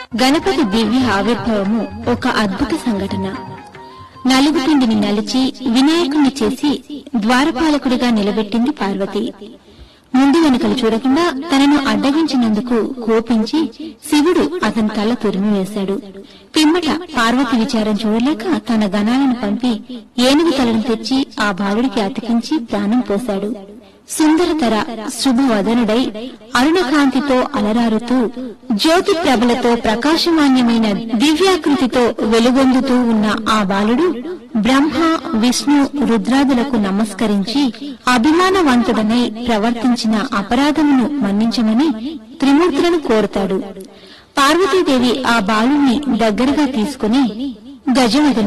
గణపతి దివ్య ఆవిర్భావము ఒక అద్భుత సంఘటన నలుగు పిండిని నలిచి వినాయకుణ్ణి చేసి ద్వారపాలకుడిగా నిలబెట్టింది పార్వతి ముందు వెనుకలు చూడకుండా తనను అడ్డగించినందుకు కోపించి శివుడు అతని తల తురిమి వేశాడు పిమ్మట పార్వతి విచారం చూడలేక తన గణాలను పంపి ఏనుగు తలను తెచ్చి ఆ బాలుడికి అతికించి ప్రాణం పోశాడు సుందరతర శుభవదనుడై అరుణకాంతితో అలరారుతూ జ్యోతి ప్రభలతో ప్రకాశమాన్యమైన దివ్యాకృతితో వెలుగొందుతూ ఉన్న ఆ బాలుడు బ్రహ్మ విష్ణు రుద్రాదులకు నమస్కరించి అభిమానవంతుడనై ప్రవర్తించిన అపరాధమును మన్నించమని త్రిమూర్తులను కోరుతాడు పార్వతీదేవి ఆ బాలుణ్ణి దగ్గరగా తీసుకుని గజవదన